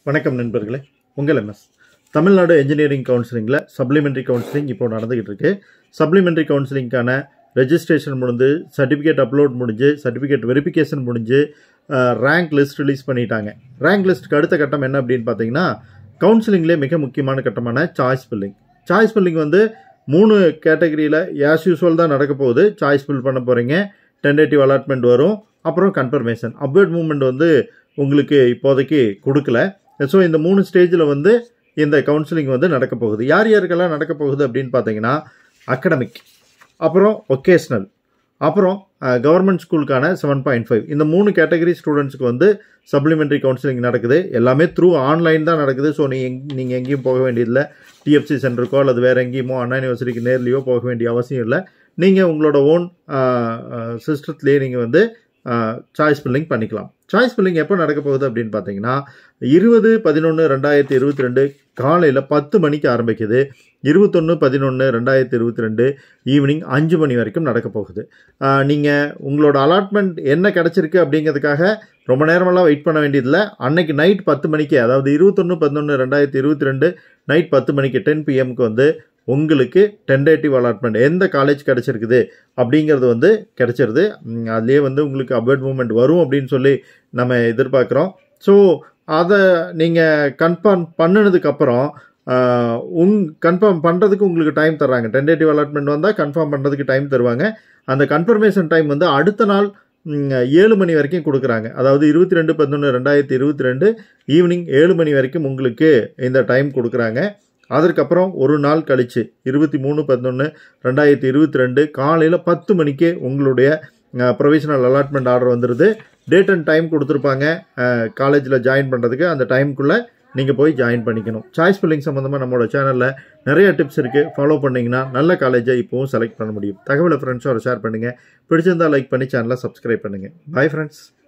வணக்கம் நண்பர்களே உங்கள் எம்எஸ் தமிழ்நாடு என்ஜினியரிங் கவுன்சிலிங்கில் சப்ளிமெண்ட்ரி கவுன்சிலிங் இப்போ நடந்துகிட்டு இருக்கு சப்ளிமெண்ட்ரி கவுன்சிலிங்க்கான ரெஜிஸ்ட்ரேஷன் முடிஞ்சு சர்டிஃபிகேட் அப்லோட் முடிஞ்சு சர்டிஃபிகேட் வெரிஃபிகேஷன் முடிஞ்சு ரேங்க் லிஸ்ட் ரிலீஸ் பண்ணிட்டாங்க ரேங்க் லிஸ்ட்டுக்கு அடுத்த கட்டம் என்ன அப்படின்னு பார்த்தீங்கன்னா கவுன்சிலிங்லேயே மிக முக்கியமான கட்டமான சாய்ஸ் ஃபில்லிங் சாய்ஸ் ஃபில்லிங் வந்து மூணு கேட்டகரியில் ஆஸ் யூஸ்வல் தான் நடக்க போகுது சாய்ஸ் ஃபில் பண்ண போகிறீங்க டென்டேட்டிவ் அலாட்மெண்ட் வரும் அப்புறம் கன்ஃபர்மேஷன் அப்வேர்ட் மூவ்மெண்ட் வந்து உங்களுக்கு இப்போதைக்கு கொடுக்கல ஸோ இந்த மூணு ஸ்டேஜில் வந்து இந்த கவுன்சிலிங் வந்து நடக்க போகுது யார் யாருக்கெல்லாம் நடக்க போகுது அப்படின்னு பார்த்தீங்கன்னா அகடமிக் அப்புறம் ஒகேஷ்னல் அப்புறம் கவர்மெண்ட் ஸ்கூலுக்கான செவன் பாயிண்ட் ஃபைவ் இந்த மூணு கேட்டகரி ஸ்டூடெண்ட்ஸ்க்கு வந்து சப்ளிமெண்ட்ரி கவுன்சிலிங் நடக்குது எல்லாமே த்ரூ ஆன்லைன் தான் நடக்குது ஸோ நீ எங் நீங்கள் எங்கேயும் போக வேண்டியதில்லை டிஎஃப்சி சென்டருக்கோ அல்லது வேறு எங்கேயுமோ அண்ணா யூனிவர்சிட்டிக்கு நேர்லேயோ போக வேண்டிய அவசியம் இல்லை நீங்கள் உங்களோட ஓன் சிஸ்டத்துலேயே நீங்கள் வந்து சாய்ஸ் ஃபில்லிங் பண்ணிக்கலாம் சாய்ஸ் ஃபில்லிங் எப்போ நடக்க போகுது அப்படின்னு பார்த்தீங்கன்னா இருபது பதினொன்று ரெண்டாயிரத்தி இருபத்தி ரெண்டு காலையில் பத்து மணிக்கு ஆரம்பிக்குது இருபத்தொன்று பதினொன்று ரெண்டாயிரத்தி இருபத்தி ரெண்டு ஈவினிங் அஞ்சு மணி வரைக்கும் நடக்க போகுது நீங்கள் உங்களோட அலாட்மெண்ட் என்ன கிடச்சிருக்கு அப்படிங்கிறதுக்காக ரொம்ப நேரமெல்லாம் வெயிட் பண்ண வேண்டியதில்லை அன்னைக்கு நைட் பத்து மணிக்கு அதாவது இருபத்தொன்று பதினொன்று ரெண்டாயிரத்தி இருபத்தி ரெண்டு நைட் பத்து மணிக்கு டென் பிஎம்க்கு வந்து உங்களுக்கு டென்டேட்டிவ் அலாட்மெண்ட் எந்த காலேஜ் கிடச்சிருக்குது அப்படிங்கிறது வந்து கிடச்சிருது அதுலேயே வந்து உங்களுக்கு அப்வேர்ட் மூமெண்ட் வரும் அப்படின்னு சொல்லி நம்ம எதிர்பார்க்குறோம் ஸோ அதை நீங்கள் கன்ஃபார்ம் பண்ணினதுக்கப்புறம் உங் கன்ஃபார்ம் பண்ணுறதுக்கு உங்களுக்கு டைம் தர்றாங்க டென்டேட்டிவ் அலாட்மெண்ட் வந்தால் கன்ஃபார்ம் பண்ணுறதுக்கு டைம் தருவாங்க அந்த கன்ஃபர்மேஷன் டைம் வந்து அடுத்த நாள் ஏழு மணி வரைக்கும் கொடுக்குறாங்க அதாவது இருபத்தி ரெண்டு பதினொன்று ரெண்டாயிரத்தி இருபத்தி ரெண்டு ஈவினிங் ஏழு மணி வரைக்கும் உங்களுக்கு இந்த டைம் கொடுக்குறாங்க அதற்கப்புறம் ஒரு நாள் கழித்து இருபத்தி மூணு பதினொன்று ரெண்டாயிரத்தி இருபத்தி ரெண்டு காலையில் பத்து மணிக்கே உங்களுடைய ப்ரொவிஷனல் அலாட்மெண்ட் ஆர்டர் வந்துடுது டேட் அண்ட் டைம் கொடுத்துருப்பாங்க காலேஜில் ஜாயின் பண்ணுறதுக்கு அந்த டைமுக்குள்ளே நீங்கள் போய் ஜாயின் பண்ணிக்கணும் சாய்ஸ் ஃபில்லிங் சம்மந்தமாக நம்மளோட சேனலில் நிறைய டிப்ஸ் இருக்குது ஃபாலோ பண்ணிங்கன்னா நல்ல காலேஜை இப்போவும் செலக்ட் பண்ண முடியும் தகவலை ஃப்ரெண்ட்ஸோட ஷேர் பண்ணுங்கள் பிடிச்சிருந்தால் லைக் பண்ணி சேனலை சப்ஸ்கிரைப் பண்ணுங்கள் பாய் ஃப்ரெண்ட்ஸ்